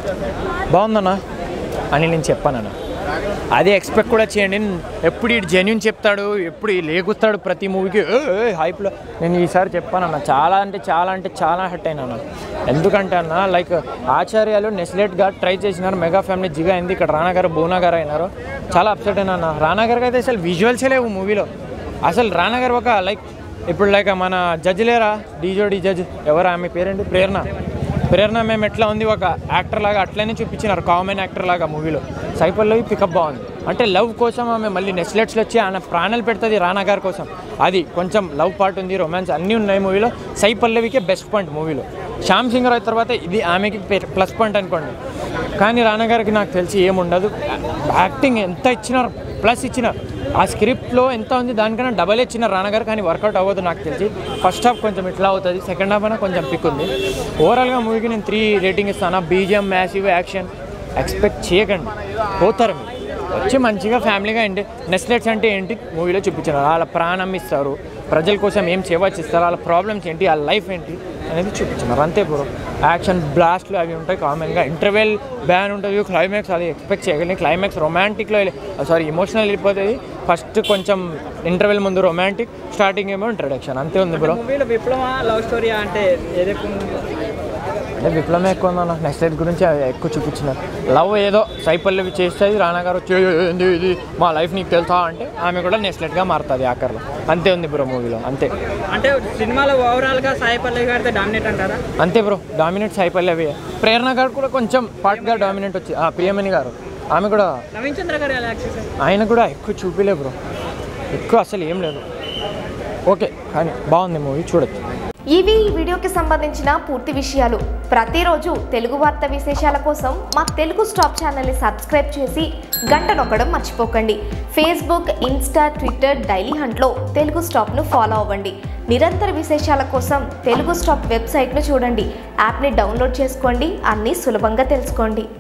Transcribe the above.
బాగుందన్నా అని నేను చెప్పానన్నా అదే ఎక్స్పెక్ట్ కూడా చేయండి ఎప్పుడు ఇటు జెన్యున్ చెప్తాడు ఎప్పుడు ఈ లేగుస్తాడు ప్రతి మూవీకి హైప్లో నేను ఈసారి చెప్పానన్న చాలా అంటే చాలా అంటే చాలా హట్ అయినా ఎందుకంటే అన్న లైక్ ఆచార్యాలు నెస్లెట్గా ట్రై చేసినారు మెగా ఫ్యామిలీ జిగా అయింది ఇక్కడ రానా గారు బోనా గారు అయినారు చాలా అప్సెట్ అయినా అన్న రానా గారికి అయితే అసలు విజువల్సే లేవు మూవీలో అసలు రానా గారు ఒక లైక్ ఇప్పుడు లైక్ మన జడ్జి లేరా డీజోడి జడ్జ్ ఎవరు ఆమె పేరేంటి ప్రేరణ ప్రేరణ మేము ఎట్లా ఉంది ఒక యాక్టర్ లాగా అట్లనే చూపించినారు కామన్ యాక్టర్ లాగా మూవీలో సైపల్లవి పికప్ బాగుంది అంటే లవ్ కోసం ఆమె మళ్ళీ నెస్లెట్స్లో వచ్చి ఆయన ప్రాణాలు పెడుతుంది రానా గారి కోసం అది కొంచెం లవ్ పార్ట్ ఉంది రొమాన్స్ అన్నీ ఉన్నాయి మూవీలో సై పల్లవికే బెస్ట్ పాయింట్ మూవీలో శ్యామ్ సింగ్ రాయ్ తర్వాత ఇది ఆమెకి ప్లస్ పాయింట్ అనుకోండి కానీ రానా గారికి నాకు తెలిసి ఏముండదు యాక్టింగ్ ఎంత ఇచ్చినారు ప్లస్ ఇచ్చినారు ఆ స్క్రిప్ట్లో ఎంత ఉంది దానికన్నా డబల్ ఇచ్చిన రానగారు కానీ వర్కౌట్ అవ్వదు నాకు తెలిసి ఫస్ట్ హాఫ్ కొంచెం ఇట్లా అవుతుంది సెకండ్ హాఫ్ అయినా కొంచెం పిక్ ఉంది ఓవరాల్గా మూవీకి నేను త్రీ రేటింగ్ ఇస్తాను బీజిఎం మ్యాసివ్ యాక్షన్ ఎక్స్పెక్ట్ చేయకండి పోతారు మీరు వచ్చి మంచిగా ఫ్యామిలీగా ఏంటి నెస్లెట్స్ అంటే ఏంటి మూవీలో చూపించారు వాళ్ళ ప్రాణం ఇస్తారు ప్రజల కోసం ఏం చేయవచ్చు ఇస్తారు వాళ్ళ ప్రాబ్లమ్స్ ఏంటి వాళ్ళ లైఫ్ ఏంటి అనేది చూపించినారు అంతే బ్రో యాక్షన్ బ్లాస్ట్లు అవి ఉంటాయి కామన్గా ఇంటర్వెల్ బ్యాన్ ఉంటుంది క్లైమాక్స్ అది ఎక్స్పెక్ట్ చేయగలి క్లైమాక్స్ రొమాంటిక్లో సారీ ఎమోషనల్ వెళ్ళిపోతుంది ఫస్ట్ కొంచెం ఇంటర్వెల్ ముందు రొమాంటిక్ స్టార్టింగ్ ఏమో ఇంట్రడక్షన్ అంతే ఉంది బ్రో మూవీలో విప్లవ లవ్ స్టోరీ అంటే ఏది ఎక్కువ ఉంది? అంటే విప్లవం ఎక్కువ ఉందన్న నెక్స్ట్ లైట్ గురించి అది ఎక్కువ చూపించినారు లవ్ ఏదో సైపల్లవి చేస్తుంది రానా గారు వచ్చి "ఏ, ఏంది ఇది మా లైఫ్ నీకు తెలుసా అంటే ఆమె కూడా నెక్స్ట్ లైట్గా మారుతుంది ఆఖరిలో అంతే ఉంది బ్రో మూవీలో అంతే అంటే సినిమాలో ఓవరాల్ గా సాయి పల్లవి గారితో డామినేట్ అంటారా అంతే బ్రో డామినేట్ సైపల్లవి ప్రేరణ గారు కూడా కొంచెం పార్ట్గా డామినేట్ వచ్చి ఆ, ప్రియమణి గారు ఆమె కూడా నవీన్ చంద్ర గారు ఎలా యాక్ట్ చేశారు ఆయన కూడా ఎక్కువ చూపిలే బ్రో ఎక్కువ అసలు ఏం లేదు ఓకే కానీ బాగుంది మూవీ చూడొచ్చు ఇవి ఈ వీడియోకి సంబంధించిన పూర్తి విషయాలు ప్రతిరోజు తెలుగు వార్త విశేషాల కోసం మా తెలుగు స్టాప్ ఛానల్ని సబ్స్క్రైబ్ చేసి గంట నొక్కడం మర్చిపోకండి ఫేస్బుక్ ఇన్స్టా ట్విట్టర్ డైలీ హంట్లో తెలుగు స్టాప్ను ఫాలో అవ్వండి నిరంతర విశేషాల కోసం తెలుగు స్టాప్ వెబ్సైట్ను చూడండి యాప్ని డౌన్లోడ్ చేసుకోండి అన్నీ సులభంగా తెలుసుకోండి